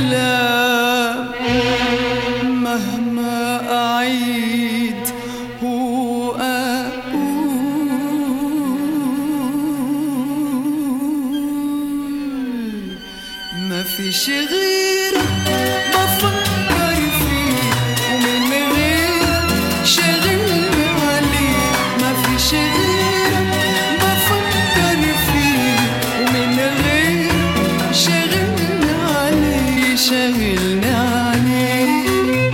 كلام مهما أعيد وأقول ما فيش غيرك بفكر فيه ومن غيرك شاغلني عليه ما فيش غيرك بفكر فيه ومن غيرك شاغلني عليه شاغلني عليه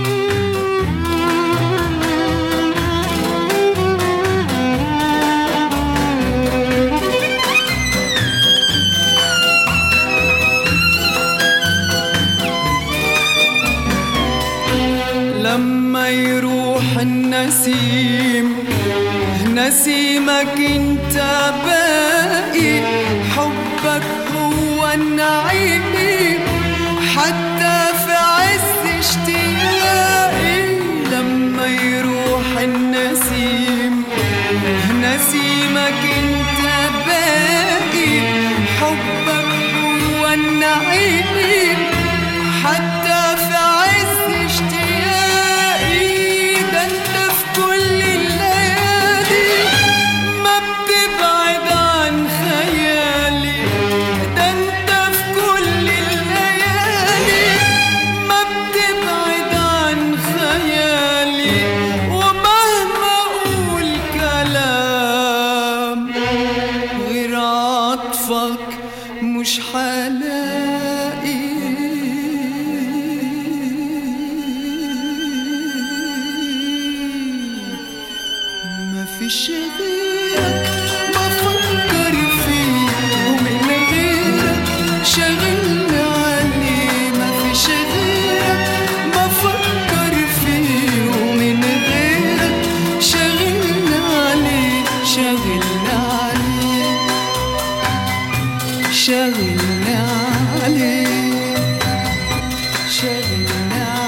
لما يروح النسيم نسيمك انت باقي حبك هو النعيم حتى في عز اشتياقي لما يروح النسيم نسيمك انت باقي حبك هو النعيم حتى في عز اشتياقي ده انت في كل الليالي ما بتبعد عن خيالي ده انت في كل الليالي ما بتبعد عن خيالي ومهما اقول كلام غير عطفك مش حلاقي ما فيش غيرك بفكر فيه ومن غيرك شاغلني عليه ما فيش غيرك بفكر فيه ومن غيرك شاغلني عليه شاغلني عليه شاغلني عليه شاغلني عليه